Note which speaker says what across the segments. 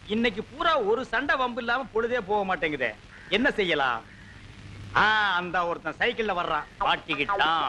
Speaker 1: இன்னைக்கு பூரா ஒரு சண்டை வம்பு இல்லாம பொழுதே போக மாட்டேங்குதே என்ன செய்யலாம் ஆ அந்த ஒருத்தன் சைக்கிள்ல வர்றான் மாட்டிக்கிட்டான்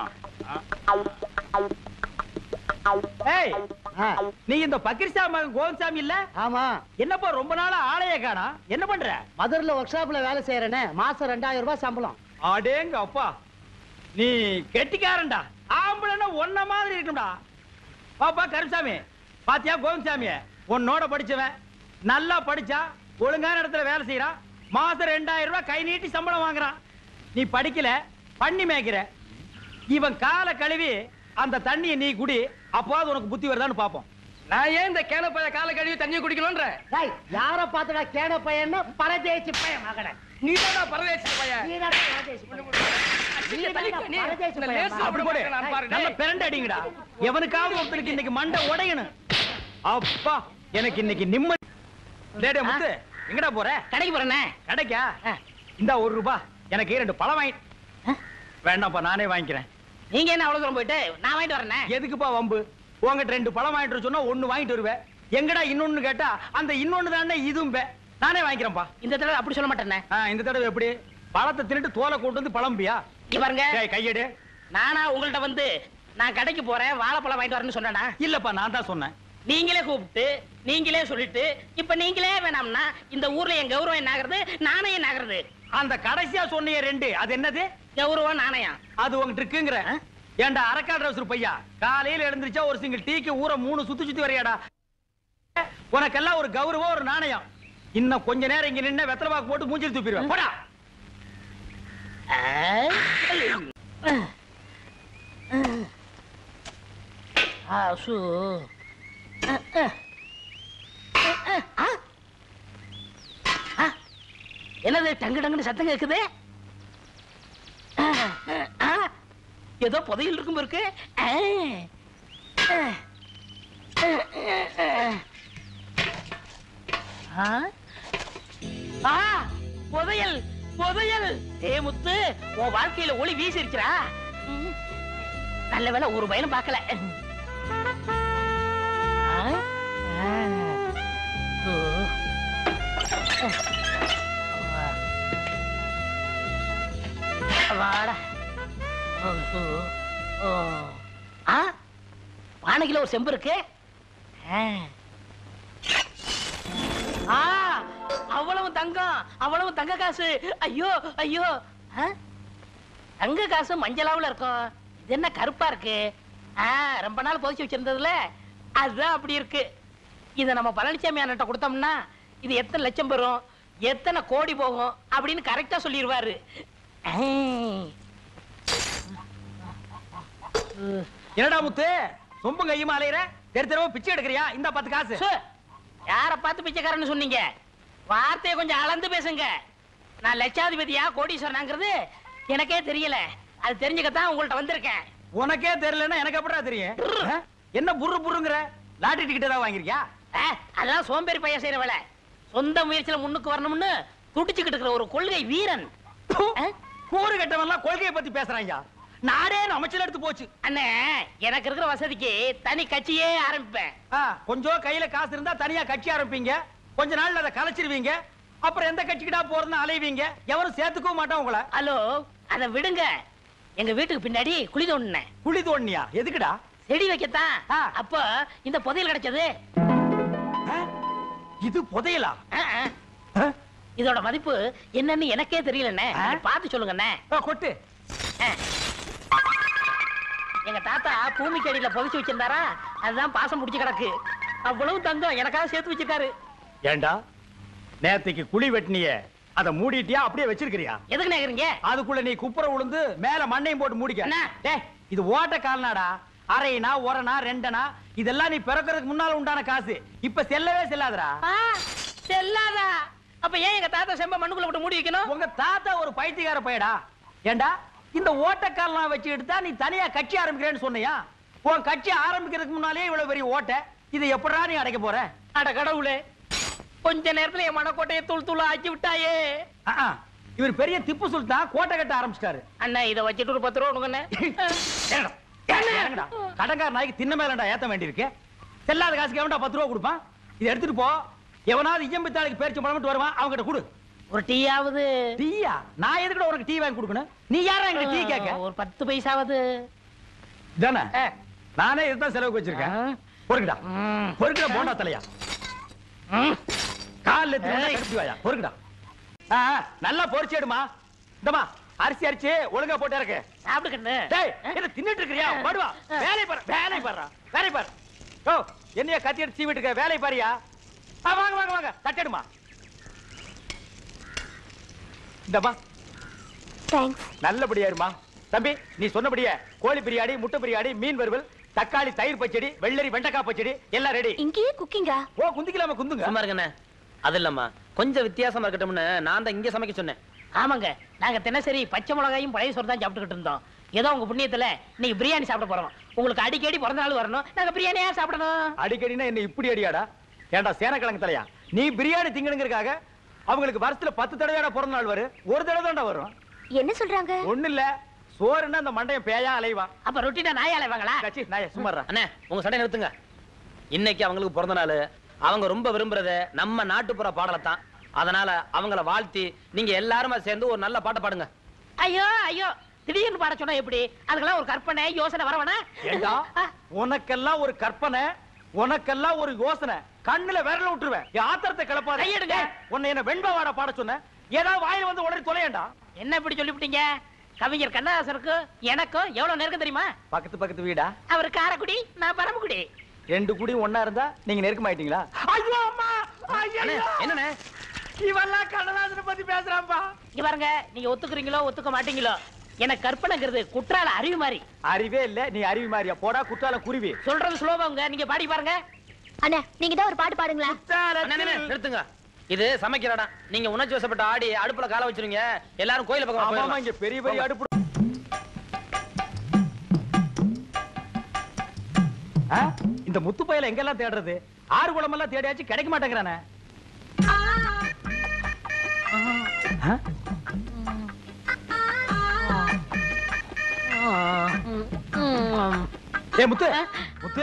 Speaker 1: ஆ. ஏய்
Speaker 2: ஆ,
Speaker 1: நீ இந்த பக்கிரிசாமி மகன் கோவிந்தசாமி இல்ல
Speaker 2: ஆமா
Speaker 1: என்னப்பா ரொம்ப நாளா ஆளைய காணா என்ன பண்ற
Speaker 2: மதுரைல ஒர்க் ஷாப்ல வேலை செய்யறேனே மாசம் ரெண்டாயிரம் ரூபாய் சம்பளம்
Speaker 1: அடேங்க அப்பா நீ கெட்டிக்காரன்டா ஆம்பளைன்னா ஒன்ன மாதிரி இருக்கும்டா பாப்பா கருப்சாமி பாத்தியா கோவிந்தசாமி உன்னோட படிச்சவன் நல்லா படிச்சா ஒழுங்கான இடத்துல வேலை செய்யறான் மாசம் ரெண்டாயிரம் ரூபாய் கை நீட்டி சம்பளம் வாங்குறான் நீ படிக்கல பண்ணி மேய்க்கிற இவன் காலை கழுவி அந்த தண்ணியை நீ குடி அப்போது உனக்கு புத்தி வருதான்னு பாப்போம்
Speaker 3: நான் ஏன் இந்த கேன பைய காலை கழுவி தண்ணி குடிக்கணும்ன்ற
Speaker 2: டேய் யார பாத்துடா கேட பையன்னு பரதேசி பையன் மகன
Speaker 3: நீ தான் பரதேசி பையன்
Speaker 2: நீதான்டா பரதேசி பையன். நீதான்டா
Speaker 3: நீ-
Speaker 2: பரதேசி
Speaker 3: இந்த
Speaker 2: பையன்
Speaker 3: லேசு
Speaker 2: மகன்.
Speaker 1: அப்படி போடு
Speaker 3: நான் பாரு,
Speaker 1: நல்ல
Speaker 3: டேய்.
Speaker 1: பிரண்டு அடிங்கடா எவனுக்காவது ஒருத்தனுக்கு இன்னைக்கு மண்டை உடையணும் அப்பா எனக்கு இன்னைக்கு நிம்மதி டேய் டேய் முத்து எங்கடா போற
Speaker 4: கடைக்கு போறேனே
Speaker 1: கடைக்கா இந்த ஒரு ரூபா எனக்கு ரெண்டு பழம் வாங்கி வேண்டாம்ப்பா நானே வாங்கிக்கிறேன்
Speaker 4: நீங்க என்ன அவ்வளவு தூரம் போயிட்டு நான் வாங்கிட்டு வரேனே
Speaker 1: எதுக்குப்பா வம்பு உங்ககிட்ட ரெண்டு பழம் வாங்கிட்டு வர சொன்னா ஒண்ணு வாங்கிட்டு வருவேன் எங்கடா இன்னொன்னு கேட்டா அந்த இன்னொன்னு தானே இதுவும் பே. நானே வாங்கிக்கிறேன்ப்பா
Speaker 4: இந்த தடவை அப்படி சொல்ல மாட்டேனே
Speaker 1: ஆ, இந்த தடவை எப்படி பழத்தை தின்னுட்டு தோலை கொண்டு வந்து பழம்பியா
Speaker 4: இங்க பாருங்க
Speaker 1: டேய் கையெடு
Speaker 4: நானா உங்கள்ட்ட வந்து நான் கடைக்கு போறேன் வாழைப்பழம் வாங்கிட்டு வரேன்னு சொன்னேனா
Speaker 1: இல்லப்பா நான் தான் சொன்னேன்
Speaker 4: நீங்களே கூப்பிட்டு நீங்களே சொல்லிட்டு இப்ப நீங்களே வேணாம்னா இந்த ஊர்ல என் கௌரவம் என்ன ஆகுறது நாணயம் என்ன ஆகுறது
Speaker 1: அந்த கடைசியா சொன்னிய ரெண்டு அது என்னது
Speaker 4: கௌரவம் நாணயம்
Speaker 1: அது உங்ககிட்ட இருக்குங்கிற ஏன்டா அரக்கால் ட்ரௌசர் பையா காலையில எழுந்திருச்சா ஒரு சிங்கிள் டீக்கு ஊற மூணு சுத்தி சுத்தி வரையாடா உனக்கெல்லாம் ஒரு கௌரவம் ஒரு நாணயம் இன்னும் கொஞ்ச நேரம் இங்க நின்னு வெத்தலை பாக்கு போட்டு மூஞ்சில் துப்பிடுவேன் போடா
Speaker 4: ஆசு என்னது டங்கு டங்குன்னு சத்தம் கேக்குது ஆ, ஏதோ புதையில் இருக்கும் இருக்கு புதையல் புதையல் ஏ முத்து உன் வாழ்க்கையில ஒளி வீசிருக்கிறா ம். நல்ல வேளை ஒரு பயனும் பார்க்கல ஆ? ஆ. ஓ. வாடா ஓ, ஓ, ஓ. ஆ பானைக்குள்ள ஒரு செம்பு இருக்கு ஆ. ஆ, அவ்வளவு தங்கம் அவ்வளவு தங்க காசு ஐயோ ஐயோ ஆ? தங்க காசு மஞ்சளாவுல இருக்கும் இது என்ன கருப்பா இருக்கு ஆ, ரொம்ப நாள் புதைச்சு வச்சிருந்ததுல அதுதான் அப்படி இருக்கு இத நம்ம பழனிசாமி அண்ணன்ட்ட கொடுத்தோம்னா இது எத்தனை லட்சம் பெறும் எத்தனை கோடி போகும் அப்படின்னு கரெக்டா சொல்லிடுவாரு ஆ.
Speaker 1: என்னடா முத்து சொம்பும் கையுமா அலையிற தெரு தெருவா பிச்சை எடுக்கிறியா இந்த பத்து காசு
Speaker 4: சு, யார பார்த்து பிச்சைக்காரன்னு சொன்னீங்க வார்த்தையை கொஞ்சம் அளந்து பேசுங்க நான் லட்சாதிபதியா கோடீஸ்வரனாங்கிறது எனக்கே தெரியல அது தெரிஞ்சுக்கத்தான் உங்கள்ட்ட வந்திருக்கேன்
Speaker 1: உனக்கே தெரியலன்னா எனக்கு எப்படா தெரியும் ஆ? என்ன புரு புருங்கிற லாட்டரி டிக்கெட் ஏதாவது வாங்கிருக்கியா
Speaker 4: ஆ, அதெல்லாம் சோம்பேறி பையன் செய்யற வேலை சொந்த முயற்சியில முன்னுக்கு வரணும்னு துடிச்சுக்கிட்டு இருக்கிற ஒரு கொள்கை வீரன்
Speaker 1: ப்பு,
Speaker 4: ஆ?
Speaker 1: கூறு கட்டவன்லாம் கொள்கையை பத்தி பேசுறாங்க நாடே அமைச்சல் எடுத்து போச்சு
Speaker 4: அண்ணே எனக்கு இருக்கிற வசதிக்கு தனி கட்சியே ஆரம்பிப்பேன்
Speaker 1: ஆ, கொஞ்சம் கையில காசு இருந்தா தனியா கட்சி ஆரம்பிப்பீங்க கொஞ்ச நாள்ல அதை கலைச்சிருவீங்க அப்புறம் எந்த கட்சிக்கிட்டா போறதுன்னு அலைவீங்க எவரும் சேர்த்துக்கவும் மாட்டான் உங்களை
Speaker 4: ஹலோ அதை விடுங்க எங்க வீட்டுக்கு பின்னாடி குழி தோண்டினேன்
Speaker 1: குழி தோண்டியா எதுக்குடா
Speaker 4: செடி வைக்கத்தான்
Speaker 1: ஆ.
Speaker 4: அப்ப இந்த புதையல் கிடைச்சது
Speaker 1: ஆ? இது புதையலா
Speaker 4: ஆ, ஆ.
Speaker 1: ஆ?
Speaker 4: இதோட மதிப்பு என்னன்னு எனக்கே தெரியலண்ணே
Speaker 1: ஆ?
Speaker 4: நீங்க பார்த்து சொல்லுங்கண்ணே
Speaker 1: ஆ, கொட்டு
Speaker 4: ஆ. எங்க தாத்தா பூமிக்கு அடியில புதைச்சு வச்சிருந்தாரா அதுதான் பாசம் முடிச்சு கிடக்கு அவ்வளவு தங்கம் எனக்காக சேர்த்து வச்சிருக்காரு
Speaker 1: ஏண்டா நேத்துக்கு குழி வெட்டினிய அத மூடிட்டியா அப்படியே வச்சிருக்கிறியா
Speaker 4: எதுக்கு நேக்குறீங்க
Speaker 1: அதுக்குள்ள நீ குப்புற விழுந்து மேல மண்ணையும் போட்டு மூடிக்க
Speaker 4: அண்ணா.
Speaker 1: டேய் இது ஓட்ட கால்னாடா அரைனா ஒரணா ரெண்டனா இதெல்லாம் நீ பிறக்கிறதுக்கு முன்னால உண்டான காசு இப்ப செல்லவே செல்லாதடா
Speaker 4: ஆ, செல்லாதா அப்ப ஏன் எங்க தாத்தா செம்ப மண்ணுக்குள்ள விட்டு மூடி வைக்கணும்
Speaker 1: உங்க தாத்தா ஒரு பைத்தியக்கார பையடா ஏண்டா இந்த ஓட்டக்கால்லாம் வச்சு எடுத்தா நீ தனியா கட்சி ஆரம்பிக்கிறேன்னு சொன்னியா உன் கட்சி ஆரம்பிக்கிறதுக்கு முன்னாலே இவ்வளவு பெரிய ஓட்ட இதை எப்படா நீ அடைக்க போற
Speaker 4: அட கடவுளே கொஞ்ச நேரத்துல என் மனக்கோட்டையை தூள் தூள் ஆக்கி விட்டாயே
Speaker 1: ஆ, ஆ. இவர் பெரிய திப்பு சுல்தான் கோட்டை கட்ட ஆரம்பிச்சிட்டாரு
Speaker 4: அண்ணா இதை வச்சுட்டு ஒரு பத்து ரூபா கொடுங்கண்ணே
Speaker 1: ஏங்கடா, ஏங்கடா. கடன்கார நாய்க்கு தின்ன மேலடா ஏத்த வேண்டியிருக்கு செல்லாத காசுக்கு எவன்டா பத்து ரூபா கொடுப்பான் இதை எடுத்துட்டு போ எவனாவது இயம்பித்தாளுக்கு பேரிச்சு பழமிட்டு வருவான் அவங்கிட்ட கொடு
Speaker 4: ஒரு டீயாவது
Speaker 1: டீயா நான் எதுக்குடா உனக்கு டீ வாங்கி கொடுக்கணும் நீ யாரா எங்க டீ கேட்க
Speaker 4: ஒரு பத்து பைசாவது
Speaker 1: தானே
Speaker 4: ஆ.
Speaker 1: நானே இதுதான் செலவுக்கு வச்சிருக்கேன்
Speaker 4: ஆ.
Speaker 1: பொறுக்குடா
Speaker 4: ம்.
Speaker 1: பொறுக்குடா போண்டா தலையா
Speaker 4: ம்.
Speaker 1: கால்ல எடுத்து வந்தா
Speaker 4: ஏய்.
Speaker 1: கடிச்சு வாயா பொறுக்குடா ஆ, ஆ, நல்லா பொரிச்சு எடுமா இந்தமா அரிசி அரிச்சு ஒழுங்கா போட்டு இறக்கு
Speaker 4: சாப்பிடு கண்ணு
Speaker 1: டேய் என்ன தின்னுட்டு இருக்கறியா படுவா வேலை பாரு வேலை பாரு வேலை பாரு ஓ என்னைய கத்தி எடுத்து சீவிட்டு இருக்க வேலை பாரியா ஆ, வாங்க வாங்க வாங்க தட்டடுமா இந்தமா
Speaker 5: தேங்க்ஸ்
Speaker 1: நல்லபடியா இருமா தம்பி நீ சொன்னபடியே கோழி பிரியாணி முட்டை பிரியாணி மீன் வறுவல் தக்காளி தயிர் பச்சடி வெள்ளரி வெண்டைக்காய் பச்சடி எல்லாம் ரெடி
Speaker 5: இங்கேயே குக்கிங்கா
Speaker 1: ஓ குந்திக்கலாம குந்துங்க
Speaker 3: சும்மா இருக்கண்ணே அது இல்லம்மா கொஞ்சம் வித்தியாசமா இருக்கட்டும்னு நான் தான் இங்க சமைக்க சொன்னேன்
Speaker 4: ஆமாங்க நாங்க தினசரி பச்சை மிளகாயும் பழைய சோறு தான் சாப்பிட்டுக்கிட்டு இருந்தோம் ஏதோ உங்க புண்ணியத்துல இன்னைக்கு பிரியாணி சாப்பிட போறோம் உங்களுக்கு அடிக்கடி பிறந்த நாள் வரணும் நாங்க பிரியாணியா சாப்பிடணும்
Speaker 1: அடிக்கடினா என்ன இப்படி அடியாடா ஏன்டா சேனக்கிழங்கு தலையா நீ பிரியாணி திங்கணுங்கிறதுக்காக அவங்களுக்கு வருஷத்துல பத்து தடவைடா பிறந்த நாள் வரும் ஒரு தடவை தான்டா வரும்
Speaker 5: என்ன சொல்றாங்க
Speaker 1: ஒண்ணு இல்ல சோறுன்னா அந்த மண்டையன் பேயா அலைவான்
Speaker 4: அப்ப ரொட்டினா நாயால வாங்களா
Speaker 1: கச்சி நான் சும்மாறா
Speaker 3: அண்ணே உங்க சண்டை நிறுத்துங்க இன்னைக்கு அவங்களுக்கு பிறந்த நாள் அவங்க ரொம்ப விரும்புறது நம்ம நாட்டுப்புற பாடலை தான் அதனால அவங்கள வாழ்த்தி நீங்க எல்லாருமே சேர்ந்து ஒரு நல்ல பாட்டை பாடுங்க
Speaker 4: ஐயோ ஐயோ திடீர்னு பாட சொன்னா எப்படி அதுக்கெல்லாம் ஒரு கற்பனை யோசனை வரவனா
Speaker 1: ஏண்டா உனக்கெல்லாம் ஒரு கற்பனை உனக்கெல்லாம் ஒரு யோசனை கண்ணுல விரல விட்டுருவேன் என் ஆத்திரத்தை கிளப்பாத
Speaker 4: கையெடுங்க.
Speaker 1: உன்னை என்ன வெண்பாவாட பாட சொன்ன ஏதாவது வாயில வந்து உடனே தொலையண்டா
Speaker 4: என்ன இப்படி சொல்லிவிட்டீங்க கவிஞர் கண்ணதாசனுக்கும் எனக்கும் எவ்வளவு நெருக்கம் தெரியுமா
Speaker 1: பக்கத்து பக்கத்து வீடா
Speaker 4: அவர் காரக்குடி நான் பரமக்குடி
Speaker 1: ரெண்டு கூடி ஒண்ணா இருந்தா நீங்க நெருக்கமாயிட்டீங்களா ஐயோ அம்மா
Speaker 3: அண்ணே,
Speaker 1: ஐயோ
Speaker 3: என்னண்ணே
Speaker 1: இவெல்லாம் கண்ணதாசனை பத்தி பேசுறான்பா
Speaker 4: இங்க பாருங்க நீங்க ஒத்துக்குறீங்களோ ஒத்துக்க மாட்டீங்களோ எனக்கு கற்பனைங்கிறது குற்றால அறிவு மாதிரி
Speaker 1: அறிவே இல்ல நீ அறிவு மாதிரியா போடா குற்றால குருவி
Speaker 4: சொல்றது சுலோபங்க நீங்க பாடி பாருங்க
Speaker 5: அண்ணா நீங்க தான் ஒரு பாட்டு பாடுங்களா
Speaker 3: அண்ணே, அண்ணே, அண்ணே, நிறுத்துங்க இது சமைக்கிற இடம் நீங்க உணர்ச்சி வசப்பட்ட ஆடி அடுப்புல கால வச்சிருங்க எல்லாரும் கோயில பக்கம்
Speaker 1: ஆமாமா
Speaker 3: போயிடலாம்.
Speaker 1: இங்க பெரிய பெரிய அடுப்பு ஆ? இந்த முத்து பயல எங்கெல்லாம் தேடுறது ஆறு குளமெல்லாம் தேடியாச்சு கிடைக்க மாட்டேங்கிறானே ஆ? ஏய் முத்து முத்து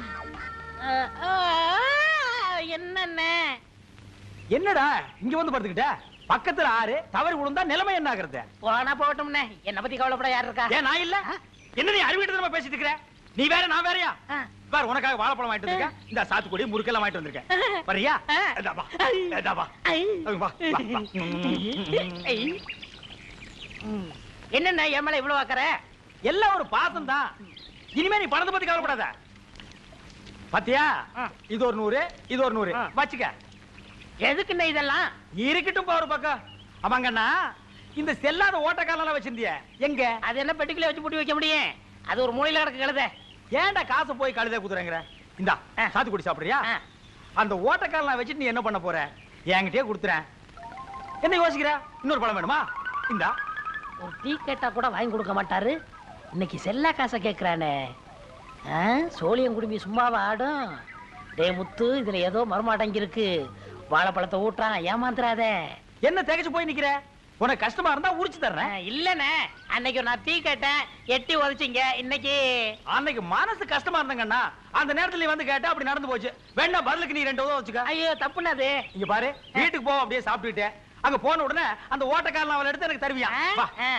Speaker 4: என்னண்ணே
Speaker 1: என்னடா இங்க வந்து படுத்துக்கிட்ட பக்கத்துல ஆறு தவறு விழுந்தா நிலைமை என்ன ஆகுறது
Speaker 4: போனா போகட்டும்ண்ணே என்ன பத்தி கவலைப்பட யார் இருக்கா
Speaker 1: ஏன் நான் இல்ல என்ன நீ அறிவிட்டு நம்ம பேசிட்டு இருக்கிற நீ வேற நான் வேறயா
Speaker 4: ஆ.
Speaker 1: பாரு உனக்காக வாழைப்பழம் வாங்கிட்டு வந்திருக்கேன் இந்த சாத்துக்குடி முறுக்கெல்லாம் வாங்கிட்டு வந்திருக்கேன் வரியா
Speaker 4: ஆ.
Speaker 1: இந்தா வா இந்தா வா
Speaker 4: ஐ.
Speaker 1: வா, வா, வா.
Speaker 4: ஐ. ம். என்னண்ணே என் மேல இவ்வளவு ஆக்கற
Speaker 1: எல்லாம் ஒரு பாசம் தான் இனிமே நீ பணத்தை பத்தி கவலைப்படாத பாத்தியா
Speaker 4: ஆ.
Speaker 1: இது ஒரு நூறு இது ஒரு நூறு
Speaker 4: ஆ.
Speaker 1: வச்சுக்க
Speaker 4: எதுக்குண்ணே இதெல்லாம்
Speaker 1: இருக்கட்டும் பா ஒரு பக்கம் ஆமாங்கண்ணா இந்த செல்லாத ஓட்டக்காலம் வச்சிருந்திய எங்க
Speaker 4: அது என்ன பெட்டிக்குள்ள வச்சு பூட்டி வைக்க முடியும் அது ஒரு மூலையில கிடக்கு கழுத
Speaker 1: ஏன்டா காசை போய் கழுத குத்துறேங்கிற இந்தா
Speaker 4: ஆ.
Speaker 1: சாத்துக்குடி சாப்பிடுறியா
Speaker 4: ஆ.
Speaker 1: அந்த ஓட்டக்காரலாம் வச்சுட்டு நீ என்ன பண்ண போற என்கிட்டயே கொடுத்துறேன் என்ன யோசிக்கிற இன்னொரு பழம் வேணுமா இந்தா
Speaker 4: ஒரு டீ கேட்டா கூட வாங்கி கொடுக்க மாட்டாரு இன்னைக்கு செல்லா காசை கேக்குறானே ஆ, சோழியம் குடும்பி சும்மாவா ஆடும் டேய் முத்து இதுல ஏதோ மருமாட்டங்க இருக்கு வாழைப்பழத்தை ஊட்டுறான் ஏமாந்துறாத
Speaker 1: என்ன திகைச்சு போய் நிக்கிற உனக்கு கஷ்டமா இருந்தா உரிச்சு தர்றேன்
Speaker 4: இல்லண்ணே அன்னைக்கு நான் டீ கேட்டேன் எட்டி உதச்சிங்க இன்னைக்கு
Speaker 1: அன்னைக்கு மனசு கஷ்டமா இருந்தாங்கண்ணா அந்த நேரத்துல நீ வந்து கேட்ட அப்படி நடந்து போச்சு வேணா பதிலுக்கு நீ ரெண்டு உதவ வச்சுக்க
Speaker 4: ஐயோ தப்புண்ணே அது
Speaker 1: இங்க பாரு வீட்டுக்கு போ அப்படியே சாப்பிட்டுக்கிட்டே அங்க போன உடனே அந்த ஓட்டக்காரன் அவளை எடுத்து எனக்கு தருவியா
Speaker 4: ஆ?
Speaker 1: வா
Speaker 4: ஆ.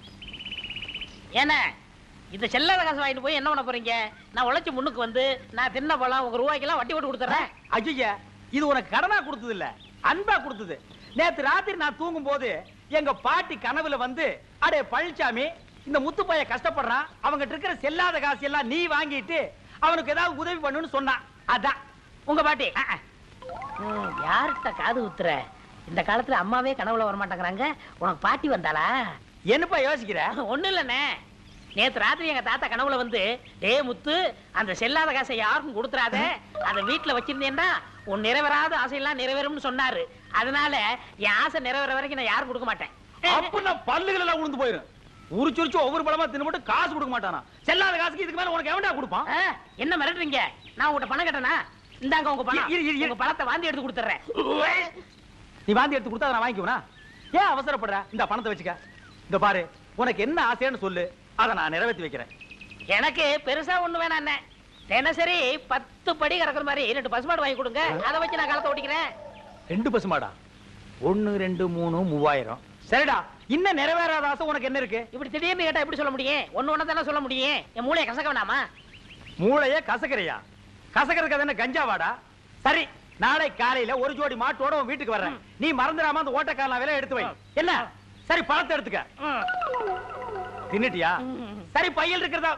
Speaker 4: ஏண்ணே இந்த செல்லாத காசு வாங்கிட்டு போய் என்ன பண்ண போறீங்க நான் உழைச்சு முன்னுக்கு வந்து நான் தின்ன பழம் உங்க ரூபாய்க்கெல்லாம் வட்டி போட்டு கொடுத்துறேன்
Speaker 1: ஐயா இது உனக்கு கடனா கொடுத்தது இல்ல அன்பா கொடுத்தது நேத்து ராத்திரி நான் தூங்கும் போது எங்க பாட்டி கனவுல வந்து அடே பழனிசாமி இந்த முத்துப்பைய கஷ்டப்படுறான் அவங்கிட்ட இருக்கிற செல்லாத காசு எல்லாம் நீ வாங்கிட்டு அவனுக்கு ஏதாவது உதவி பண்ணுன்னு சொன்னான் அதான்
Speaker 4: உங்க பாட்டி ம், யார்கிட்ட காது குத்துற இந்த காலத்துல அம்மாவே கனவுல வர மாட்டேங்கிறாங்க உனக்கு பாட்டி வந்தாளா
Speaker 1: என்னப்பா யோசிக்கிற
Speaker 4: ஒண்ணு இல்லண்ணே நேத்து ராத்திரி எங்க தாத்தா கனவுல வந்து டே முத்து அந்த செல்லாத காசை யாருக்கும் கொடுத்துறாத அதை வீட்டுல வச்சிருந்தேன்னா உன் நிறைவேறாத ஆசையெல்லாம் நிறைவேறும்னு சொன்னாரு அதனால என் ஆசை நிறைவேற வரைக்கும் நான் யாரும் கொடுக்க மாட்டேன்
Speaker 1: அப்ப நான் பல்லுகள் எல்லாம் உளுந்து போயிரும் உரிச்சு உரிச்சு ஒவ்வொரு பழமா தின்னு காசு கொடுக்க மாட்டானா செல்லாத காசுக்கு இதுக்கு மேல உனக்கு எவன்டா கொடுப்பான்
Speaker 4: ஆ, என்ன மிரட்டுறீங்க நான் உங்கள்ட்ட பணம் கட்டனா இந்தாங்க உங்க பணம்
Speaker 1: இரு, இரு, இரு.
Speaker 4: உங்க பணத்தை வாந்தி எடுத்து கொடுத்துறேன்
Speaker 1: நீ வாந்தி எடுத்து கொடுத்தா அதை நான் வாங்கிக்குவனா ஏன் அவசரப்படுற இந்த பணத்தை வச்சுக்க இந்த பாரு உனக்கு என்ன ஆசைன்னு சொல்லு அதை நான் நிறைவேற்றி வைக்கிறேன்
Speaker 4: எனக்கு பெருசா ஒண்ணு வேணாம் அண்ணே தினசரி பத்து படி கறக்குற மாதிரி ரெண்டு பசுமாடு வாங்கி கொடுங்க அதை வச்சு நான் காலத்தை ஓட்டிக்கிறேன்
Speaker 1: ரெண்டு பசுமாடா ஒன்னு ரெண்டு மூணு மூவாயிரம் சரிடா இன்னும் நிறைவேறாத ஆசை உனக்கு என்ன இருக்கு
Speaker 4: இப்படி திடீர்னு கேட்டா எப்படி சொல்ல முடியும் ஒண்ணு ஒண்ணு தானே சொல்ல முடியும் என் மூளையை கசக்க வேணாமா
Speaker 1: மூளைய கசக்கறியா கசக்கிறதுக்கு அது என்ன கஞ்சாவாடா சரி நாளை காலையில ஒரு ஜோடி மாட்டோட உன் வீட்டுக்கு வர்றேன் நீ மறந்துடாம அந்த ஓட்டக்காரன் விலை எடுத்து வை என்ன சரி பழத்தை எடுத்துக்க
Speaker 4: ம்.
Speaker 1: தின்னுட்டியா சரி பையல் இருக்கிறதா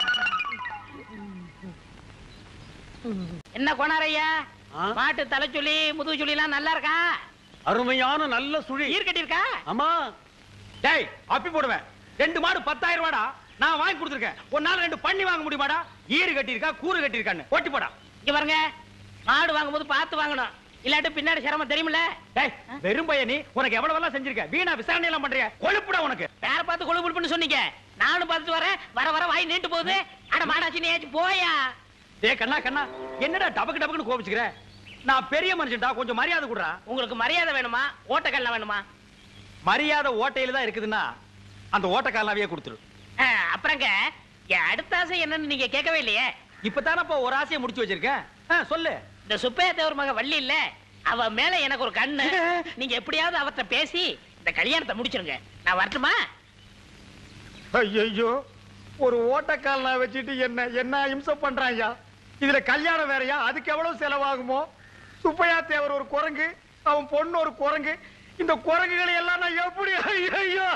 Speaker 4: என்ன கோணாரையா மாட்டு தலைச்சுழி முதுகு சுழி எல்லாம் நல்லா இருக்கா
Speaker 1: அருமையான நல்ல சுழி
Speaker 4: ஈர் கட்டியிருக்கா
Speaker 1: ஆமா டேய் அப்பி போடுவேன் ரெண்டு மாடு பத்தாயிரம் ரூபாடா நான் வாங்கி கொடுத்துருக்கேன் ஒரு நாள் ரெண்டு பண்ணி வாங்க முடியுமாடா ஈடு கட்டியிருக்கா கூறு கட்டியிருக்கான்னு ஓட்டி போடா
Speaker 4: இங்க பாருங்க மாடு வாங்கும்போது பார்த்து வாங்கணும் இல்லாட்டி பின்னாடி சிரமம் தெரியுமில்ல
Speaker 1: டேய் வெறும் பையன் நீ உனக்கு எவ்வளவு எல்லாம் செஞ்சிருக்க வீணா விசாரணை எல்லாம் பண்றிய கொழுப்புடா உனக்கு
Speaker 4: யார பார்த்து கொழு கொழுப்புன்னு சொன்னீங்க நானும் பார்த்துட்டு வரேன் வர வர வாய் நீண்டு போகுது அட மாடாச்சி நீ போயா
Speaker 1: டேய் கண்ணா கண்ணா என்னடா டபக்கு டபக்குன்னு கோபிச்சுக்கிற நான் பெரிய மனுஷன்டா கொஞ்சம் மரியாதை கொடுறா
Speaker 4: உங்களுக்கு மரியாதை வேணுமா ஓட்டக்கல்ல வேணுமா
Speaker 1: மரியாதை ஓட்டையில தான் இருக்குதுன்னா அந்த ஓட்டக்காரனாவே கொடுத்துரு
Speaker 4: ஆ, அப்புறங்க என் அடுத்த ஆசை என்னன்னு நீங்க கேட்கவே இல்லையே
Speaker 1: இப்பதானப்பா ஒரு ஆசையை முடிச்சு வச்சிருக்கேன் ஆ, சொல்லு
Speaker 4: இந்த சுப்பையா தேவர் மக வள்ளி இல்ல அவ மேல எனக்கு ஒரு கண்ணு நீங்க எப்படியாவது அவர்ட்ட பேசி இந்த கல்யாணத்தை முடிச்சிருங்க நான் வரட்டுமா
Speaker 1: ஐயோ ஒரு ஓட்டக்காரனா வச்சுட்டு என்ன என்ன இம்சை பண்றான் ஐயா இதுல கல்யாணம் வேறயா அதுக்கு எவ்வளவு செலவாகுமோ சுப்பையா தேவர் ஒரு குரங்கு அவன் பொண்ணு ஒரு குரங்கு இந்த குரங்குகளை எல்லாம் நான் எப்படி ஐயோ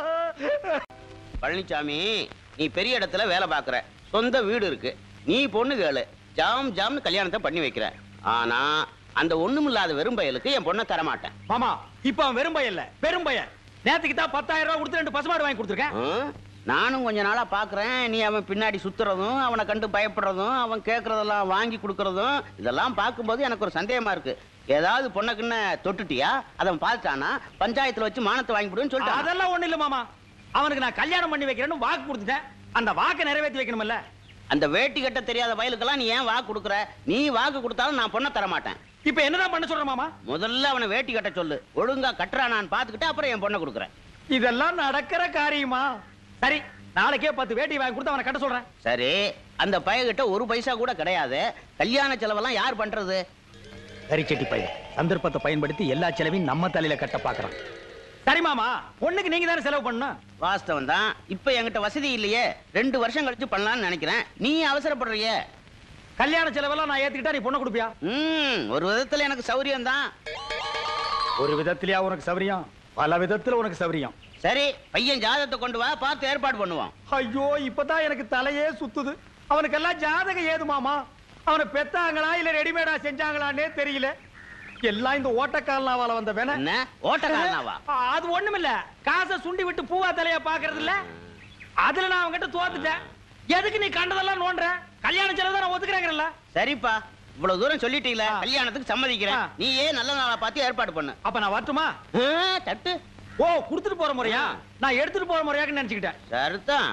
Speaker 6: பழனிசாமி நீ பெரிய இடத்துல வேலை பார்க்குற சொந்த வீடு இருக்கு நீ பொண்ணு கேளு ஜாம் ஜாம்னு கல்யாணத்தை பண்ணி வைக்கிற ஆனா அந்த ஒண்ணுமில்லாத வெறும் பயலுக்கு என் பொண்ணை தரமாட்டேன்
Speaker 1: மாமா இப்ப அவன் வெறும் பையன் இல்ல பெரும் பையன் நேத்துக்கு தான் பத்தாயிரம் ரூபாய் கொடுத்து ரெண்டு பசுமாடு வாங்கி கொடுத்துருக்கேன்
Speaker 6: ம்? நானும் கொஞ்ச நாளா பாக்குறேன் நீ அவன் பின்னாடி சுத்துறதும் அவனை கண்டு பயப்படுறதும் அவன் கேட்கறதெல்லாம் வாங்கி கொடுக்கறதும் இதெல்லாம் பார்க்கும்போது எனக்கு ஒரு சந்தேகமா இருக்கு ஏதாவது பொண்ணுக்குன்னு தொட்டுட்டியா அவன் பார்த்தானா பஞ்சாயத்துல வச்சு மானத்தை வாங்கி கொடுன்னு சொல்லிட்டான்
Speaker 1: அதெல்லாம் ஒண்ணு இல்ல மாமா அவனுக்கு நான் கல்யாணம் பண்ணி வைக்கிறேன்னு வாக்கு கொடுத்துட்டேன் அந்த வாக்கை நிறைவேற்றி வைக்கணும்ல
Speaker 6: அந்த வேட்டி கட்ட தெரியாத வயலுக்கெல்லாம் நீ ஏன் வாக்கு கொடுக்குற நீ வாக்கு கொடுத்தாலும் நான் பொண்ணை தர மாட்டேன்
Speaker 1: இப்ப என்னதான் பண்ண சொல்ற மாமா
Speaker 6: முதல்ல அவனை வேட்டி கட்ட சொல்லு ஒழுங்கா கட்டுறானான்னு பார்த்துக்கிட்டு அப்புறம் என் பொண்ணை கொடுக்குறேன்
Speaker 1: இதெல்லாம் நடக்கிற காரியமா சரி நாளைக்கே பத்து வேட்டி வாங்கி கொடுத்து அவனை கட்ட சொல்றேன்
Speaker 6: சரி அந்த பையகிட்ட ஒரு பைசா கூட கிடையாது கல்யாண செலவெல்லாம் யார் பண்றது
Speaker 1: கரிச்செட்டி பையன் சந்தர்ப்பத்தை பயன்படுத்தி எல்லா செலவையும் நம்ம தலையில கட்ட பாக்குறான் சரி மாமா பொண்ணுக்கு நீங்க தானே செலவு பண்ணணும்
Speaker 6: வாஸ்தவம் தான் இப்ப என்கிட்ட வசதி இல்லையே ரெண்டு வருஷம் கழிச்சு பண்ணலாம்னு நினைக்கிறேன் நீ அவசரப்படுறிய
Speaker 1: கல்யாண செலவெல்லாம் நான் ஏத்துக்கிட்டா நீ பொண்ணை கொடுப்பியா
Speaker 6: ம் ஒரு விதத்துல எனக்கு சௌரியம் தான்
Speaker 1: ஒரு விதத்திலயா உனக்கு சௌரியம் பல விதத்துல உனக்கு சௌரியம்
Speaker 6: சரி பையன் ஜாதகத்தை கொண்டு வா பார்த்து ஏற்பாடு பண்ணுவோம்
Speaker 1: ஐயோ இப்பதான் எனக்கு தலையே சுத்துது அவனுக்கெல்லாம் ஜாதகம் ஏது மாமா அவனை பெத்தாங்களா இல்ல ரெடிமேடா செஞ்சாங்களான்னே தெரியல எல்லாம் இந்த ஓட்டக்காரனாவால வந்த வேணா
Speaker 6: என்ன ஓட்டக்காரனாவா
Speaker 1: அது ஒண்ணுமில்ல காசை சுண்டி விட்டு பூவா தலையா பாக்குறது இல்ல அதுல நான் அவன்கிட்ட தோத்துட்டேன் எதுக்கு நீ கண்டதெல்லாம் நோண்டுற கல்யாண செலவு தான் நான் ஒத்துக்கிறேங்கிறல்ல
Speaker 6: சரிப்பா இவ்வளவு தூரம் சொல்லிட்டீங்களே
Speaker 1: ஆ.
Speaker 6: கல்யாணத்துக்கு சம்மதிக்கிறேன்
Speaker 1: ஆ.
Speaker 6: நீயே நல்ல நாளா பார்த்து ஏற்பாடு பண்ணு
Speaker 1: அப்ப நான் வரட்டுமா
Speaker 6: ஆ, தட்டு
Speaker 1: ஓ குடுத்துட்டு போற முறையா நான் எடுத்துட்டு போற முறையாக்கு நினைச்சுக்கிட்டேன்
Speaker 6: சரிதான்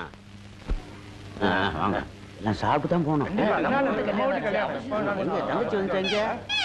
Speaker 6: ஆ, வாங்க எல்லாம் சாப்பிட்டு தான் போகணும் எங்க தங்கச்சி வந்து எங்க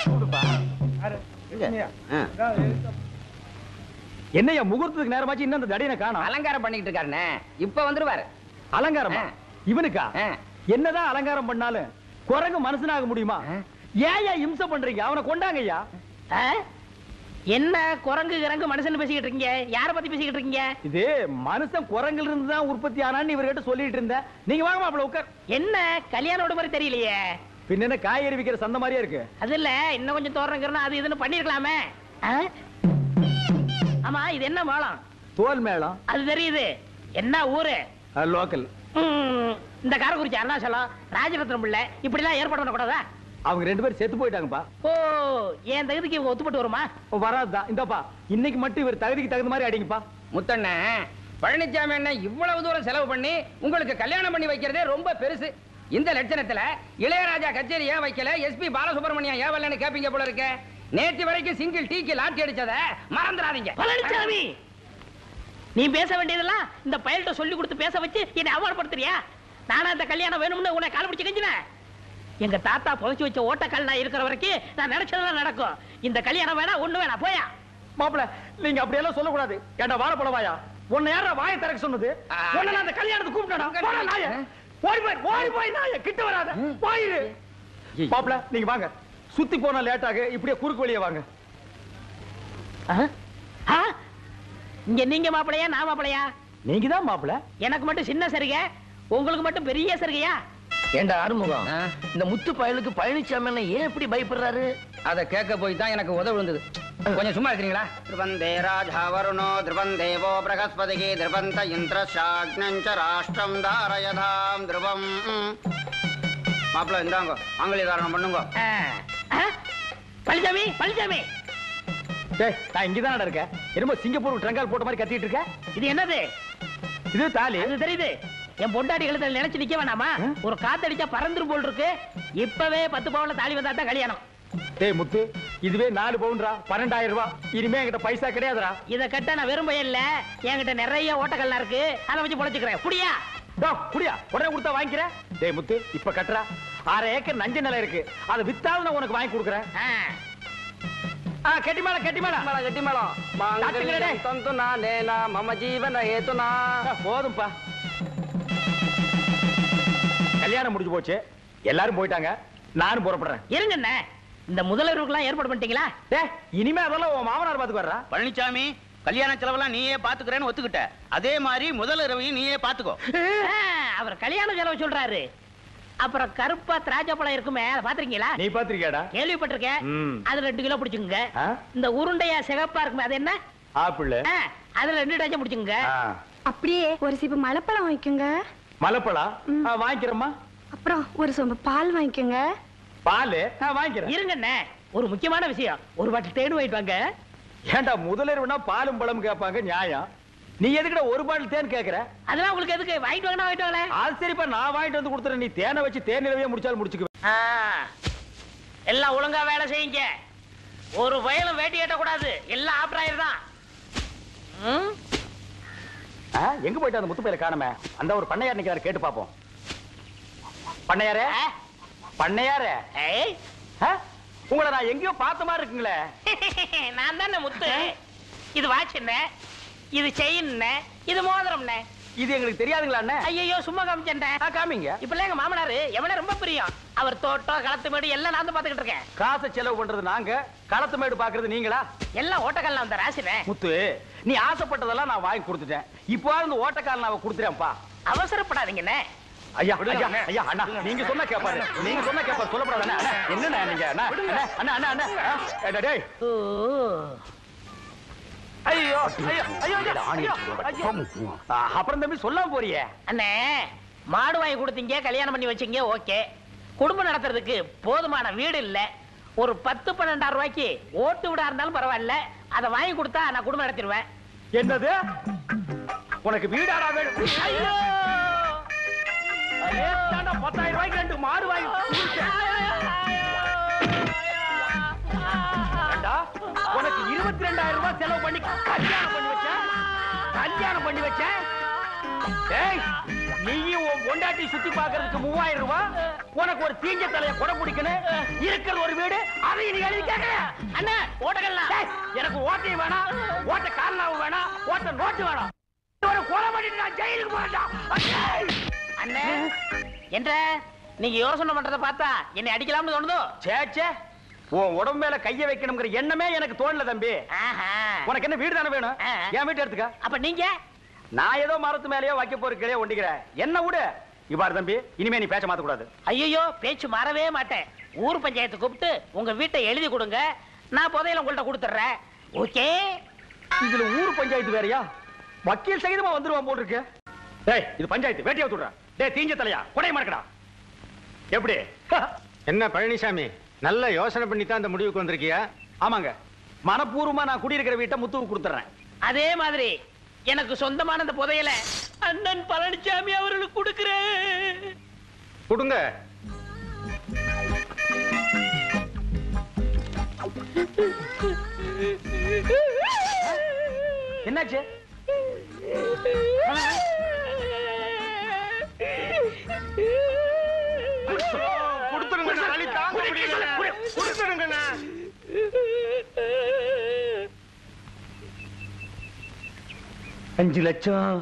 Speaker 6: எங்க? ஆ.
Speaker 1: என்னய்யா முகூர்த்தத்துக்கு நேரமாச்சு இன்னும் அந்த தடியனை காணோம்
Speaker 7: அலங்காரம் பண்ணிட்டு இருக்காருண்ணே இப்ப வந்துருவாரு
Speaker 1: அலங்காரமா
Speaker 7: ஆ.
Speaker 1: இவனுக்கா
Speaker 7: ஆ.
Speaker 1: என்னதான் அலங்காரம் பண்ணாலும் குரங்கு மனுஷனாக முடியுமா
Speaker 7: ஆ.
Speaker 1: ஏன் ஏன் இம்சை பண்றீங்க அவனை கொண்டாங்க ஐயா
Speaker 4: ஆ? என்ன குரங்கு கிரங்கு மனுஷன் பேசிக்கிட்டு இருக்கீங்க யார பத்தி பேசிக்கிட்டு இருக்கீங்க
Speaker 1: இது மனுஷன் குரங்குல இருந்து தான் உற்பத்தி ஆனான்னு இவர்கிட்ட சொல்லிட்டு இருந்தேன் நீங்க வாங்க மாப்பிள உட்கார்
Speaker 4: என்ன கல்யாணோட மாதிரி தெரியலையே
Speaker 1: பின்ன என்ன காய்கறி விக்கிற சந்த மாதிரியே இருக்கு
Speaker 4: அது இல்ல இன்னும் கொஞ்சம் தோறங்கிறனா அது இதுன்னு பண்ணிருக்கலாமே ஆ? ஆமா இது என்ன மேளம்
Speaker 1: தோல் மேளம்
Speaker 4: அது தெரியுது என்ன ஊரு
Speaker 1: லோக்கல்
Speaker 4: ம், இந்த காரக்குறிச்சி அருணாச்சலம் ராஜரத்னம் பிள்ளை இப்படி எல்லாம் ஏற்பாடு பண்ணக்கூடாதா
Speaker 1: அவங்க ரெண்டு பேரும் செத்து போயிட்டாங்கப்பா
Speaker 4: ஓ என் தகுதிக்கு இவங்க ஒத்துப்பட்டு வருமா
Speaker 1: வராதுதான் இந்தப்பா இன்னைக்கு மட்டும் இவர் தகுதிக்கு தகுந்த மாதிரி அடிங்கப்பா
Speaker 7: முத்தண்ணே பழனிசாமி அண்ணன் இவ்வளவு தூரம் செலவு பண்ணி உங்களுக்கு கல்யாணம் பண்ணி வைக்கிறதே ரொம்ப பெருசு இந்த லட்சணத்துல இளையராஜா கச்சேரி ஏன் வைக்கல எஸ்பி பாலசுப்ரமணியம் ஏன் வரலன்னு கேப்பீங்க போல இருக்க நேத்து வரைக்கும் சிங்கிள் டீக்கு லாட்டி அடிச்சத மறந்துடாதீங்க
Speaker 4: பழனிசாமி நீ பேச வேண்டியதெல்லாம் இந்த பயல்கிட்ட சொல்லி கொடுத்து பேச வச்சு என்னை அவமானப்படுத்துறியா நானா இந்த கல்யாணம் வேணும்னு உன்னை கால் பிடிச்சு கெஞ்சினேன் எங்க தாத்தா புதைச்சு வச்ச ஓட்டக்கல் நான் இருக்கிற வரைக்கும் நான் நினைச்சதெல்லாம் நடக்கும் இந்த கல்யாணம் வேணா ஒண்ணு வேணா போயா
Speaker 1: மாப்பிள நீங்க அப்படியெல்லாம் சொல்லக்கூடாது ஏண்டா வார போலவாயா உன்னை யாரா வாயை திறக்க சொன்னது
Speaker 7: ஆ.
Speaker 1: உன்னை நான் அந்த கல்யாணத்துக்கு கூப்பிட்டா நாய ஓடி போய் ஓடி போய் நாய கிட்ட வராத போயிரு மாப்பிள நீங்க வாங்க சுத்தி போனா லேட் ஆகு இப்படியே குறுக்கு வழியே வாங்க
Speaker 4: ஆ? ஆ? இங்க நீங்க மாப்பிளையா நான் மாப்பிளையா
Speaker 1: நீங்க தான் மாப்பிள
Speaker 4: எனக்கு மட்டும் சின்ன சரிகை உங்களுக்கு மட்டும் பெரிய சரிகையா
Speaker 8: ஏண்டா ஆறுமுகம் இந்த முத்து பயலுக்கு பழனிசாமி அண்ணன் ஏன் இப்படி பயப்படுறாரு
Speaker 7: அதை கேட்க போய் தான் எனக்கு உதவி விழுந்தது கொஞ்சம் சும்மா இருக்கிறீங்களா
Speaker 6: ध्रुवन्दे राजा वरुणो ध्रुवन् देवो बृहस्पतिः ध्रुवन्त इन्द्रशाग्नञ्च राष्ट्रं धारयधाम् ध्रुवम् மாப்பிள்ள இந்தாங்க ஆங்கிலீகாரணம் பண்ணுங்க
Speaker 4: ஆ. ஆ? பழனிசாமி பழனிசாமி
Speaker 1: டேய் நான் இங்க தான் இருக்கேன் என்னமோ சிங்கப்பூர் ட்ரங்கால் போட்ட மாதிரி கத்திட்டு இருக்க
Speaker 4: இது என்னது
Speaker 1: இது தாலி
Speaker 4: அது தெரியுது என் பொண்டாட்டி கழுத்துல நினைச்சு நிக்க வேணாமா ஒரு காத்தடிச்சா பறந்துரும் போல் இருக்கு இப்பவே பத்து பவுன்ல தாலி வந்தா தான் கல்யாணம்
Speaker 1: டேய் முத்து இதுவே நாலு பவுன்ரா பன்னெண்டாயிரம் ரூபாய் இனிமே என்கிட்ட பைசா கிடையாதுடா
Speaker 4: இத கட்ட நான் வெறும் பையன் இல்ல என்கிட்ட நிறைய ஓட்டக்கல்லாம் இருக்கு அதை வச்சு பொழைச்சுக்கிறேன் புடியா
Speaker 1: டோ குடியா உடனே கொடுத்தா வாங்கிக்கிறேன் டேய் முத்து இப்ப கட்டுறா அரை ஏக்கர் நஞ்ச நிலம் இருக்கு அதை வித்தாலும் நான் உனக்கு வாங்கி கொடுக்குறேன்
Speaker 4: ஆ.
Speaker 1: ஆ கட்டி மேல கட்டி மேல
Speaker 7: கட்டி மேளம்
Speaker 1: மாங்கல்யம்
Speaker 7: தந்து நானேனா மம ஜீவன ஏத்துனா
Speaker 1: ஆ, போதும்பா கல்யாணம் முடிஞ்சு போச்சு எல்லாரும் போயிட்டாங்க நானும் புறப்படுறேன்
Speaker 4: இருங்க அண்ணே. இந்த முதல்வருக்கெல்லாம் ஏற்பாடு பண்ணிட்டீங்களா
Speaker 1: டேய் இனிமே அதெல்லாம் உன் மாமனார் பாத்துக்கு வர்றா
Speaker 6: பழனிசாமி கல்யாண செலவெல்லாம் நீயே பாத்துக்கிறேன்னு ஒத்துக்கிட்ட அதே மாதிரி முதல் இரவையும் நீயே பாத்துக்கோ
Speaker 4: ஆ, அவர் கல்யாண செலவு சொல்றாரு அப்புறம் கருப்பா திராட்சை பழம் இருக்குமே அதை பாத்திருக்கீங்களா
Speaker 1: நீ பாத்திருக்கியாடா
Speaker 4: கேள்விப்பட்டிருக்கேன்
Speaker 1: ம்.
Speaker 4: அது ரெண்டு கிலோ பிடிச்சுங்க
Speaker 1: ஆ?
Speaker 4: இந்த உருண்டையா சிகப்பா இருக்குமே அது என்ன
Speaker 1: ஆப்பிள்
Speaker 4: ஆ, அதுல ரெண்டு டஜன் பிடிச்சுங்க
Speaker 1: ஆ,
Speaker 5: அப்படியே ஒரு சீப்பு மலைப்பழம் வாங்கிக்கோங்க
Speaker 1: மலைப்பழா ஆ, வாங்கிக்கிறேம்மா
Speaker 5: அப்புறம் ஒரு சொம்பு பால் வாங்கிக்கோங்க
Speaker 1: பாலு நான் வாங்கிக்கிறேன்
Speaker 4: இருங்க அண்ணே. ஒரு முக்கியமான விஷயம் ஒரு பாட்டில் தேடு வாங்கிட்டு வாங்க
Speaker 1: ஏன்டா முதலிரவுனா பாலும் பழம் கேட்பாங்க நியாயம் நீ எதுக்குடா ஒரு பாட்டில் தேன் கேக்குற
Speaker 4: அதெல்லாம் உங்களுக்கு எதுக்கு வாங்கிட்டு வாங்க வாங்கிட்டு வாங்களேன்
Speaker 1: அது சரிப்பா நான் வாங்கிட்டு வந்து கொடுத்துறேன் நீ தேனை வச்சு தேன் நிலவே முடிச்சாலும் முடிச்சுக்குவேன்
Speaker 4: ஆ, எல்லாம் ஒழுங்கா வேலை செய்யுங்க ஒரு வயலும் வேட்டி கட்டக்கூடாது எல்லாம் ஆப்டாயிரு தான் ம்?
Speaker 1: ஆ, எங்க போயிட்டு அந்த முத்து பையில காணுமே அந்த ஒரு பண்ணையார் நிக்கிறாரு கேட்டு பாப்போம் பண்ணையாரே
Speaker 4: ஆ?
Speaker 1: பண்ணையாரே
Speaker 4: ஏய்,
Speaker 1: ஆ? உங்களை நான் எங்கேயோ பார்த்த மாதிரி இருக்குங்களே
Speaker 4: நான் தானே முத்து இது வாட்ச் என்ன இது செயின் இது மோதிரம்
Speaker 1: இது எங்களுக்கு தெரியாதுங்களா அண்ணே
Speaker 4: ஐயோ சும்மா காமிச்சேன்
Speaker 1: ஆ, காமிங்க
Speaker 4: இப்ப எங்க மாமனாரு எவன ரொம்ப பிரியம் அவர் தோட்டம் களத்து மேடு எல்லாம் நான் தான் பாத்துக்கிட்டு இருக்கேன்
Speaker 1: காசை செலவு பண்றது நாங்க களத்து மேடு பாக்குறது நீங்களா
Speaker 4: எல்லாம் ஓட்டக்கல்ல அந்த ராசினே
Speaker 1: முத்து நீ ஆசைப்பட்டதெல்லாம் நான் வாங்கி கொடுத்துட்டேன் இப்போ இந்த ஓட்டக்கால் நான் கொடுத்துறேன்ப்பா
Speaker 4: அவசரப்படாதீங்கண்ணே
Speaker 1: ஐயா ஐயா ஐயா அண்ணா நீங்க சொன்னா கேப்பாரு நீங்க சொன்னா கேப்பாரு சொல்லப்படாது அண்ணா அண்ணா, என்னண்ணா நீங்க அண்ணா அண்ணா அண்ணா அண்ணா அண்ணா ஆ, ஏடா, டேய்
Speaker 4: ஓ
Speaker 1: ஐயோ ஐயோ ஐயோ ஐயோ, ஐயோ ஆ, அப்புறம் தம்பி சொல்லாம போறியே
Speaker 4: அண்ணே மாடு வாங்கி கொடுத்தீங்க கல்யாணம் பண்ணி வச்சீங்க ஓகே குடும்பம் நடத்துறதுக்கு போதுமான வீடு இல்ல ஒரு பத்து பன்னெண்டாயிரம் ரூபாய்க்கு ஓட்டு விடா இருந்தாலும் பரவாயில்ல அதை வாங்கி கொடுத்தா நான் குடும்பம் நடத்திடுவேன்
Speaker 1: என்னது உனக்கு வீடாடா வேணும்
Speaker 4: ஐயோ
Speaker 1: ஏத்தாண்டா, பத்தாயிரம் ரூபாய்க்கு ரெண்டு மாடு வாங்கி கொடுத்தேன். ஏண்டா, உனக்கு இருபத்தி ரெண்டாயிரம் ரூபாய் செலவு பண்ணி கல்யாணம் பண்ணி வச்சேன் கல்யாணம் பண்ணி வச்சேன் ஏய் நீயும் உன் பொண்டாட்டி சுத்தி பார்க்கிறதுக்கு மூவாயிரம் ரூபாய் உனக்கு ஒரு தீஞ்ச தலைய கொடை பிடிக்கணும் இருக்கிறது ஒரு வீடு அதை நீ எழுதி கேட்கல
Speaker 4: அண்ணா ஓட்டக்கலாம்
Speaker 1: டேய், எனக்கு ஓட்டையும் வேணாம் ஓட்ட காரணாவும் வேணாம் ஓட்ட நோட்டு வேணாம் ஒரு கொலை பண்ணிட்டு நான் ஜெயிலுக்கு போறேன்டா அடேய்!
Speaker 4: அண்ணே என்ற நீங்க யோசனை பண்றத பார்த்தா என்னை அடிக்கலாம்னு தோணுதோ
Speaker 1: சே சே உன் உடம்பு மேல கைய வைக்கணுங்கிற எண்ணமே எனக்கு தோணல தம்பி
Speaker 4: ஆஹா.
Speaker 1: உனக்கு என்ன வீடு தானே வேணும்
Speaker 4: ஆ.
Speaker 1: என் வீட்டு எடுத்துக்க
Speaker 4: அப்ப நீங்க
Speaker 1: நான் ஏதோ மரத்து மேலயோ வைக்க போற கிளையோ ஒண்டிக்கிறேன் என்ன விடு இவ்வாறு தம்பி இனிமே நீ பேச்ச மாத்த கூடாது
Speaker 4: ஐயோ பேச்சு மாறவே மாட்டேன் ஊர் பஞ்சாயத்து கூப்பிட்டு உங்க வீட்டை எழுதி கொடுங்க நான் புதையல உங்கள்ட்ட கொடுத்துட்றேன் ஓகே
Speaker 1: இதுல ஊர் பஞ்சாயத்து வேறயா வக்கீல் சகிதமா வந்துருவான் போல் இருக்கு டேய் இது பஞ்சாயத்து வேட்டியா விட்டுறேன் டேய் தீஞ்ச தலையா கொடை மறக்கடா எப்படி
Speaker 9: என்ன பழனிசாமி நல்ல யோசனை பண்ணி தான் இந்த முடிவுக்கு வந்திருக்கியா
Speaker 1: ஆமாங்க மனப்பூர்வமா நான் குடியிருக்கிற வீட்டை முத்துவுக்கு கொடுத்துறேன்
Speaker 4: அதே மாதிரி எனக்கு சொந்தமான அந்த புதையல அண்ணன் பழனிசாமி அவர்களுக்கு கொடுக்கிறேன்
Speaker 9: கொடுங்க
Speaker 1: என்னாச்சு
Speaker 9: கொடுத்துருங்க வலி தாங்க முடியல கொடுத்துருங்கண்ணா
Speaker 1: அஞ்சு லட்சம்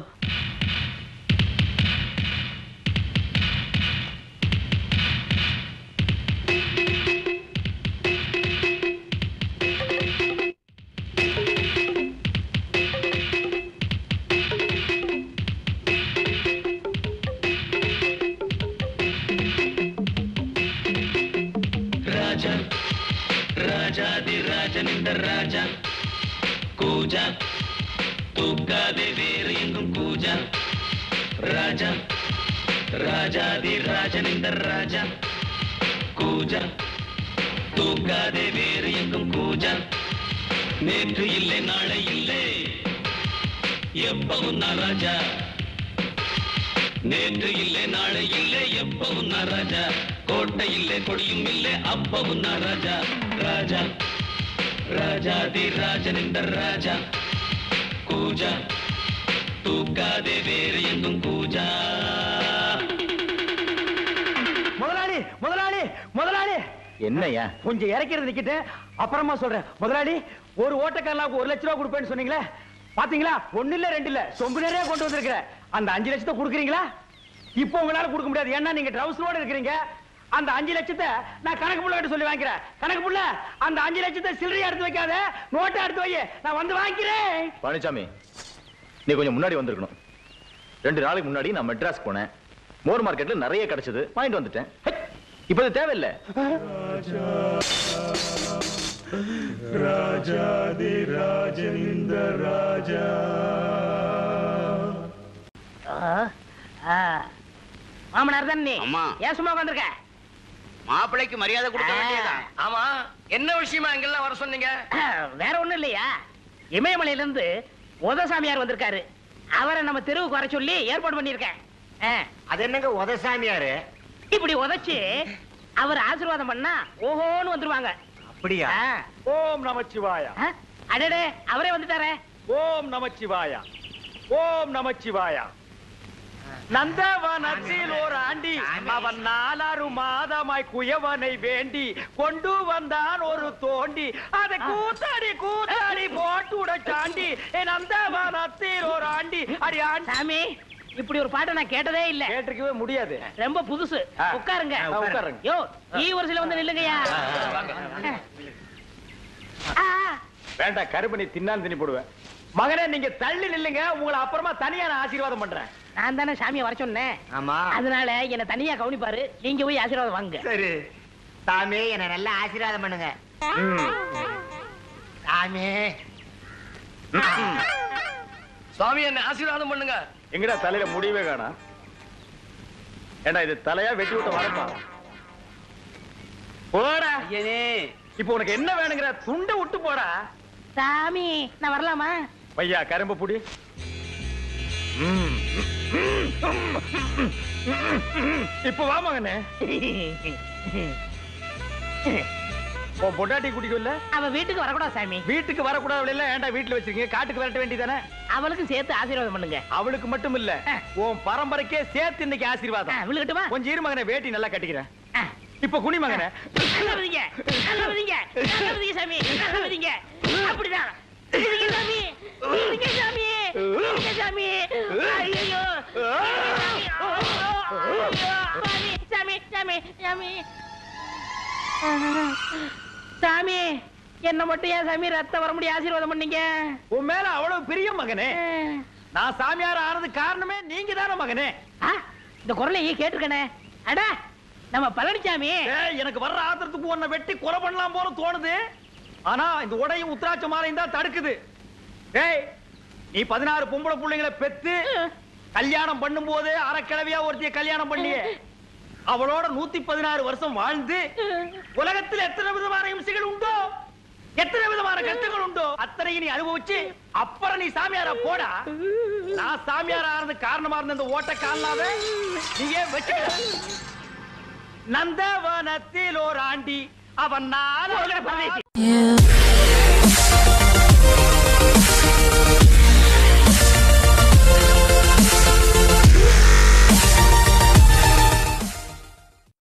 Speaker 10: நின்ற ராஜா கூஜா தூக்காதே வேறு எங்கும் கூஜா ராஜா ராஜாதி ராஜன் இந்த ராஜா கூஜா தூக்காதே வேறு எங்கும் கூஜா நேற்று இல்லை நாளை இல்லை எப்பவும் நான் ராஜா நேற்று இல்லை நாளை இல்லை எப்பவும் நான் ராஜா கோட்டை இல்லை கொடியும் இல்லை அப்பவும் நான் ராஜா ராஜா ராஜாதி ராஜன் இந்த ராஜா கூஜா தூக்காதே வேறு எங்கும் கூஜா
Speaker 1: முதலாளி முதலாளி முதலாளி
Speaker 9: என்னையா
Speaker 1: கொஞ்சம் இறக்கிறது நிக்கிட்டு அப்புறமா சொல்றேன் முதலாளி ஒரு ஓட்டக்காரலாவுக்கு ஒரு லட்ச ரூபா கொடுப்பேன்னு சொன்னீங்களே பாத்தீங்களா ஒண்ணு இல்ல ரெண்டு இல்ல சொம்பு நிறைய கொண்டு வந்திருக்கிறேன் அந்த அஞ்சு லட்சத்தை கொடுக்குறீங்களா இப்போ உங்களால கொடுக்க முடியாது ஏன்னா நீங்க ட்ரவுசரோட இருக்கிறீங்க அந்த அஞ்சு லட்சத்தை நான் கணக்கு புள்ள கிட்ட சொல்லி வாங்கிக்கிறேன் கணக்கு புள்ள அந்த அஞ்சு லட்சத்தை சில்லறையா எடுத்து வைக்காத நோட்டை எடுத்து வை நான் வந்து வாங்கிக்கிறேன்
Speaker 9: பழனிசாமி நீ கொஞ்சம் முன்னாடி வந்திருக்கணும் ரெண்டு நாளைக்கு முன்னாடி நான் மெட்ராஸ் போனேன் மோர் மார்க்கெட்ல நிறைய கிடைச்சது வாங்கிட்டு வந்துட்டேன் ஹை, இப்ப இது தேவையில்லை
Speaker 4: மாமனார் தான் நீ
Speaker 6: அம்மா.
Speaker 4: ஏன் சும்மா உட்காந்துருக்க
Speaker 6: மாப்பிள்ளைக்கு மரியாதை கொடுக்க வேண்டியதான்
Speaker 8: ஆமா என்ன விஷயமா இங்கெல்லாம் வர சொன்னீங்க
Speaker 4: வேற ஒண்ணும் இல்லையா இமயமலையில இருந்து உத சாமியார் வந்திருக்காரு அவரை நம்ம தெருவுக்கு வர சொல்லி ஏற்பாடு பண்ணிருக்கேன் ஆ,
Speaker 2: அது என்னங்க உதசாமியாரு
Speaker 4: இப்படி உதைச்சு அவர் ஆசீர்வாதம் பண்ணா ஓஹோன்னு வந்துருவாங்க
Speaker 2: அப்படியா
Speaker 4: ஆ,
Speaker 1: ஓம் நமச்சிவாயா
Speaker 4: ஆ, அடடே அவரே வந்துட்டாரே
Speaker 1: ஓம் நமச்சிவாயா ஓம் நமச்சிவாயா நந்தவனத்தில் ஒரு ஆண்டி அவன் நாலாறு மாதமாய் குயவனை வேண்டி கொண்டு வந்தான் ஒரு தோண்டி அதை கூத்தாடி கூத்தாடி போட்டு உடைச்சாண்டி என் நந்தவனத்தில் ஒரு ஆண்டி அடி ஆண்டி
Speaker 4: சாமி இப்படி ஒரு பாட்டை நான் கேட்டதே இல்ல
Speaker 1: கேட்டிருக்கவே முடியாது
Speaker 4: ரொம்ப புதுசு
Speaker 1: ஆ.
Speaker 4: உட்காருங்க
Speaker 1: ஆ, உட்காருங்க.
Speaker 4: யோ ஈ வருஷத்துல வந்து நில்லுங்கய்யா ஆ,
Speaker 1: வேண்டாம் கருப்பணி தின்னான் திணி போடுவேன் மகனே நீங்க தள்ளி நில்லுங்க உங்களை அப்புறமா தனியா நான் ஆசீர்வாதம் பண்றேன்
Speaker 4: நான் தானே சாமியை வர சொன்னேன்
Speaker 2: ஆமா
Speaker 4: அதனால என்ன தனியா கவனிப்பாரு நீங்க போய் ஆசீர்வாதம் வாங்க
Speaker 2: சரி சாமி என்ன நல்லா ஆசீர்வாதம் பண்ணுங்க சாமி
Speaker 8: சுவாமி என்ன ஆசீர்வாதம் பண்ணுங்க
Speaker 1: எங்கடா தலையில முடியவே காணா ஏண்டா இது தலையா வெட்டி விட்ட வரப்பா போடா இப்போ உனக்கு என்ன வேணுங்கிற துண்டை விட்டு போடா
Speaker 4: சாமி நான் வரலாமா
Speaker 1: பையா கரும்பு புடி இப்ப வா மகனே உன் பொண்டாட்டி கூட்டிட்டு இல்ல
Speaker 4: அவ வீட்டுக்கு வரக்கூடாது சாமி
Speaker 1: வீட்டுக்கு வரக்கூடாது இல்ல ஏன்டா வீட்டுல வச்சிருக்கீங்க காட்டுக்கு விரட்ட வேண்டியதானே
Speaker 4: அவளுக்கும் சேர்த்து ஆசீர்வாதம் பண்ணுங்க
Speaker 1: அவளுக்கு மட்டும் இல்ல உன் பரம்பரைக்கே சேர்த்து இன்னைக்கு
Speaker 4: ஆ,
Speaker 1: ஆசீர்வாதம்
Speaker 4: விழுகட்டுமா
Speaker 1: கொஞ்சம் இரு மகனே வேட்டி நல்லா கட்டிக்கிறேன்
Speaker 4: ஆ.
Speaker 1: இப்ப குனி மகனே
Speaker 4: நல்லா விதிங்க நல்லா விதிங்க நல்லா விதிங்க சாமி நல்லா விதிங்க அப்படிதான் விதிங்க சாமி விதிங்க சாமி விதிங்க சாமி ஐயோ சாமி சாமி சாமி சாமி சாமி என்ன மட்டும் ஏன் சாமி ரத்தம் வர முடிய ஆசீர்வாதம் பண்ணீங்க
Speaker 1: உன் மேல அவ்வளவு பிரியம் மகனே நான் சாமியார் ஆனது காரணமே நீங்க தானே மகனே
Speaker 4: ஆ, இந்த குரலை ஏன் கேட்டிருக்கனே அட நம்ம பழனிசாமி
Speaker 1: ஏய், எனக்கு வர்ற ஆத்திரத்துக்கு உன்னை வெட்டி கொலை பண்ணலாம் போல தோணுது ஆனா இந்த உடையும் உத்திராட்ச மாலையும் தான் தடுக்குது ஏய் நீ பதினாறு பொம்பளை பிள்ளைங்களை பெத்து கல்யாணம் பண்ணும்போது அறக்கிழவியா ஒருத்திய கல்யாணம் பண்ணியே அவளோட நூத்தி பதினாறு வருஷம் வாழ்ந்து உலகத்தில் எத்தனை விதமான இம்சைகள் உண்டோ எத்தனை விதமான கஷ்டங்கள் உண்டோ அத்தனையும் நீ அனுபவிச்சு அப்புறம் நீ சாமியாரா போடா நான் சாமியார் ஆனது காரணமா இருந்த இந்த ஓட்ட காலாவ நீ ஏன் வச்சுக்கிற நந்தவனத்தில் ஓர் ஆண்டி அவன் நான்
Speaker 4: பரதேசி.
Speaker 11: You